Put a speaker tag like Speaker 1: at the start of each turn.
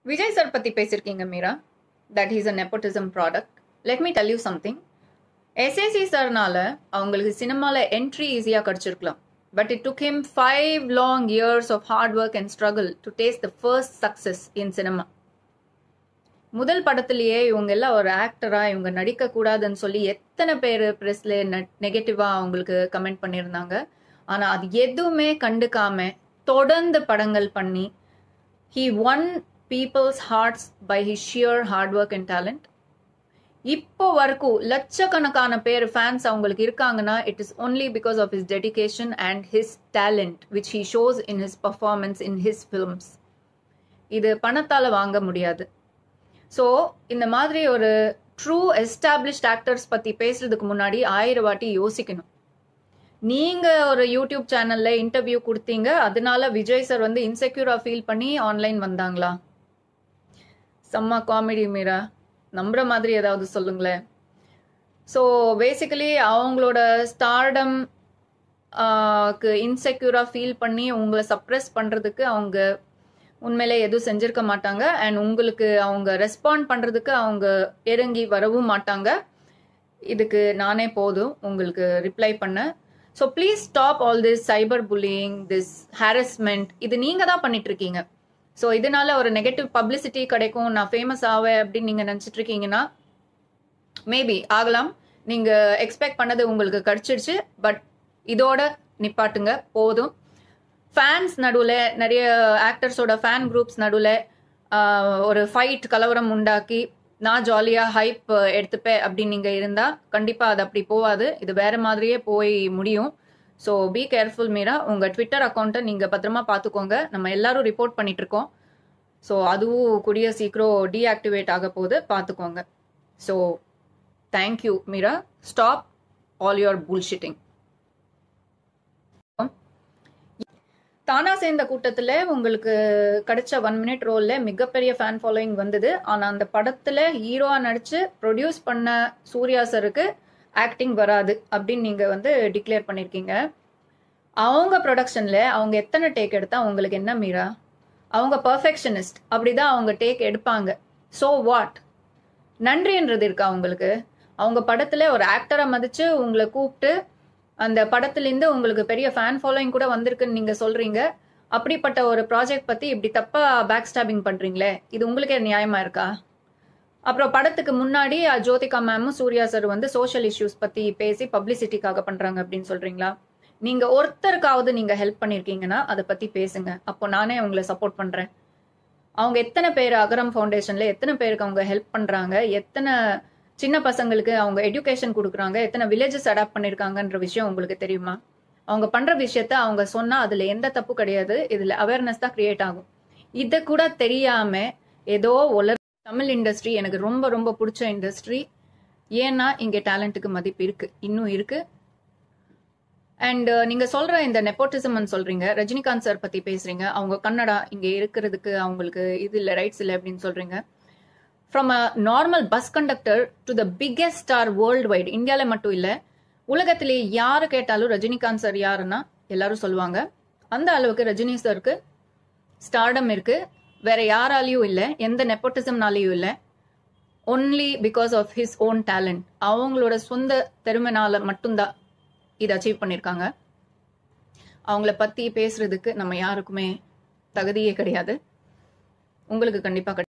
Speaker 1: Vijay sir பத்தி பேசியிருக்கீங்க Meera that he's a nepotism product let me tell you something SAC சார்னால அவங்களுக்கு சினிமால என்ட்ரி ஈஸியாக கிடைச்சிருக்கலாம் but it took him five long years of hard work and struggle to taste the first success in cinema முதல் படத்திலேயே இவங்க எல்லாம் ஒரு ஆக்டரா இவங்க நடிக்க கூடாதுன்னு சொல்லி எத்தனை பேர் பிரஸ்ல நெகட்டிவா அவங்களுக்கு கமெண்ட் பண்ணியிருந்தாங்க ஆனா அது எதுவுமே கண்டுக்காம தொடர்ந்து படங்கள் பண்ணி he won people's hearts by he sheer hard work and talent இப்போ வரைக்கும் லட்சக்கணக்கான பேர் ஃபேன்ஸ் அவங்களுக்கு இருக்காங்கன்னா it is only because of his dedication and his talent which he shows in his performance in his films இது பணத்தால் வாங்க முடியாது ஸோ இந்த மாதிரி ஒரு ட்ரூ எஸ்டாப்ளிஷ்ட் ஆக்டர்ஸ் பற்றி பேசுறதுக்கு முன்னாடி ஆயிரம் வாட்டி யோசிக்கணும் நீங்கள் ஒரு யூடியூப் சேனலில் இன்டர்வியூ கொடுத்தீங்க அதனால விஜய் சார் வந்து இன்செக்யூராக ஃபீல் பண்ணி ஆன்லைன் வந்தாங்களா செம்ம காமெடி மீரா நம்புற மாதிரி ஏதாவது சொல்லுங்களேன் ஸோ பேசிக்கலி அவங்களோட ஸ்டார்டம் க்கு இன்செக்யூராக ஃபீல் பண்ணி உங்களை சப்ரெஸ் பண்ணுறதுக்கு அவங்க உண்மையிலே எதுவும் செஞ்சிருக்க மாட்டாங்க அண்ட் உங்களுக்கு அவங்க ரெஸ்பாண்ட் பண்ணுறதுக்கு அவங்க இறங்கி வரவும் மாட்டாங்க இதுக்கு நானே போதும் உங்களுக்கு ரிப்ளை பண்ண so please stop all this cyber bullying this harassment இது நீங்கள் தான் பண்ணிட்டு இருக்கீங்க ஸோ இதனால ஒரு நெகட்டிவ் பப்ளிசிட்டி கிடைக்கும் நான் ஃபேமஸ் ஆவேன் அப்படின்னு நீங்கள் நினச்சிட்டு இருக்கீங்கன்னா மேபி ஆகலாம் நீங்கள் எக்ஸ்பெக்ட் பண்ணது உங்களுக்கு கிடைச்சிருச்சு பட் இதோட நிப்பாட்டுங்க போதும் ஃபேன்ஸ் நடுவில் நிறைய ஆக்டர்ஸோட ஃபேன் குரூப்ஸ் நடுவில் ஒரு ஃபைட் கலவரம் உண்டாக்கி நான் ஜாலியாக ஹைப் எடுத்துப்பேன் அப்படின்னு நீங்கள் இருந்தால் கண்டிப்பாக அது அப்படி போகாது இது வேற மாதிரியே போய் முடியும் ஸோ பி கேர்ஃபுல் மீரா உங்கள் ட்விட்டர் அக்கௌண்ட்டை நீங்கள் பத்திரமா பார்த்துக்கோங்க நம்ம எல்லாரும் ரிப்போர்ட் பண்ணிட்டு இருக்கோம் ஸோ அதுவும் கூடிய சீக்கிரம் டீஆக்டிவேட் ஆக போகுது பார்த்துக்கோங்க so thank you Meera stop all your bullshitting தானா சேர்ந்த கூட்டத்தில் உங்களுக்கு கிடைச்ச ஒன் மினிட் ரோலில் மிகப்பெரிய ஃபேன் ஃபாலோயிங் வந்தது ஆனால் அந்த படத்தில் ஹீரோவாக நடித்து ப்ரொடியூஸ் பண்ண சூர்யா சருக்கு ஆக்டிங் வராது அப்படின்னு நீங்கள் வந்து டிக்ளேர் பண்ணியிருக்கீங்க அவங்க ப்ரொடக்ஷனில் அவங்க எத்தனை டேக் எடுத்தா உங்களுக்கு என்ன மீரா அவங்க பர்ஃபெக்ஷனிஸ்ட் அப்படிதான் அவங்க டேக் எடுப்பாங்க ஸோ வாட் நன்றின்றது இருக்கா உங்களுக்கு அவங்க படத்தில் ஒரு ஆக்டரை மதித்து உங்களை கூப்பிட்டு அந்த படத்துலேருந்து உங்களுக்கு பெரிய ஃபேன் ஃபாலோயிங் கூட வந்திருக்குன்னு நீங்கள் சொல்கிறீங்க அப்படிப்பட்ட ஒரு ப்ராஜெக்ட் பற்றி இப்படி தப்பாக பேக் ஸ்டாபிங் பண்ணுறீங்களே இது உங்களுக்கே நியாயமாக இருக்கா அப்புறம் படத்துக்கு முன்னாடி ஜோதிகா மேமும் சூர்யா சார் வந்து சோஷியல் இஷ்யூஸ் பற்றி பேசி பப்ளிசிட்டிக்காக பண்ணுறாங்க அப்படின்னு சொல்கிறீங்களா நீங்கள் ஒருத்தருக்காவது நீங்கள் ஹெல்ப் பண்ணியிருக்கீங்கன்னா அதை பற்றி பேசுங்க அப்போ நானே உங்களை சப்போர்ட் பண்ணுறேன் அவங்க எத்தனை பேர் அகரம் ஃபவுண்டேஷனில் எத்தனை பேருக்கு அவங்க ஹெல்ப் பண்ணுறாங்க எத்தனை சின்ன பசங்களுக்கு அவங்க எஜுகேஷன் கொடுக்குறாங்க எத்தனை வில்லேஜஸ் அடாப்ட் பண்ணியிருக்காங்கன்ற விஷயம் உங்களுக்கு தெரியுமா அவங்க பண்ணுற விஷயத்த அவங்க சொன்னால் அதில் எந்த தப்பு கிடையாது இதில் அவேர்னஸ் தான் கிரியேட் ஆகும் இதை கூட தெரியாமல் ஏதோ உலர் தமிழ் இண்டஸ்ட்ரி எனக்கு ரொம்ப ரொம்ப பிடிச்ச இண்டஸ்ட்ரி ஏன்னா இங்கே டேலண்ட்டுக்கு மதிப்பு இருக்குது இன்னும் இருக்குது அண்ட் நீங்கள் சொல்கிற இந்த நெப்போட்டிசம்னு சொல்கிறீங்க ரஜினிகாந்த் சார் பற்றி பேசுகிறீங்க அவங்க கன்னடா இங்கே இருக்கிறதுக்கு அவங்களுக்கு இது இல்லை ரைட்ஸ் இல்லை அப்படின்னு சொல்கிறீங்க from a normal bus conductor to the biggest star worldwide இந்தியாவில் மட்டும் இல்லை உலகத்திலே யார் கேட்டாலும் ரஜினிகாந்த் சார் யாருன்னா எல்லாரும் சொல்லுவாங்க அந்த அளவுக்கு ரஜினி சாருக்கு ஸ்டார்டம் இருக்கு வேற யாராலையும் இல்லை எந்த நெப்போட்டிசம்னாலையும் இல்லை only because of his own talent அவங்களோட சொந்த திறமைனால மட்டும்தான் இதை அச்சீவ் பண்ணியிருக்காங்க அவங்கள பற்றி பேசுறதுக்கு நம்ம யாருக்குமே தகுதியே கிடையாது உங்களுக்கு கண்டிப்பாக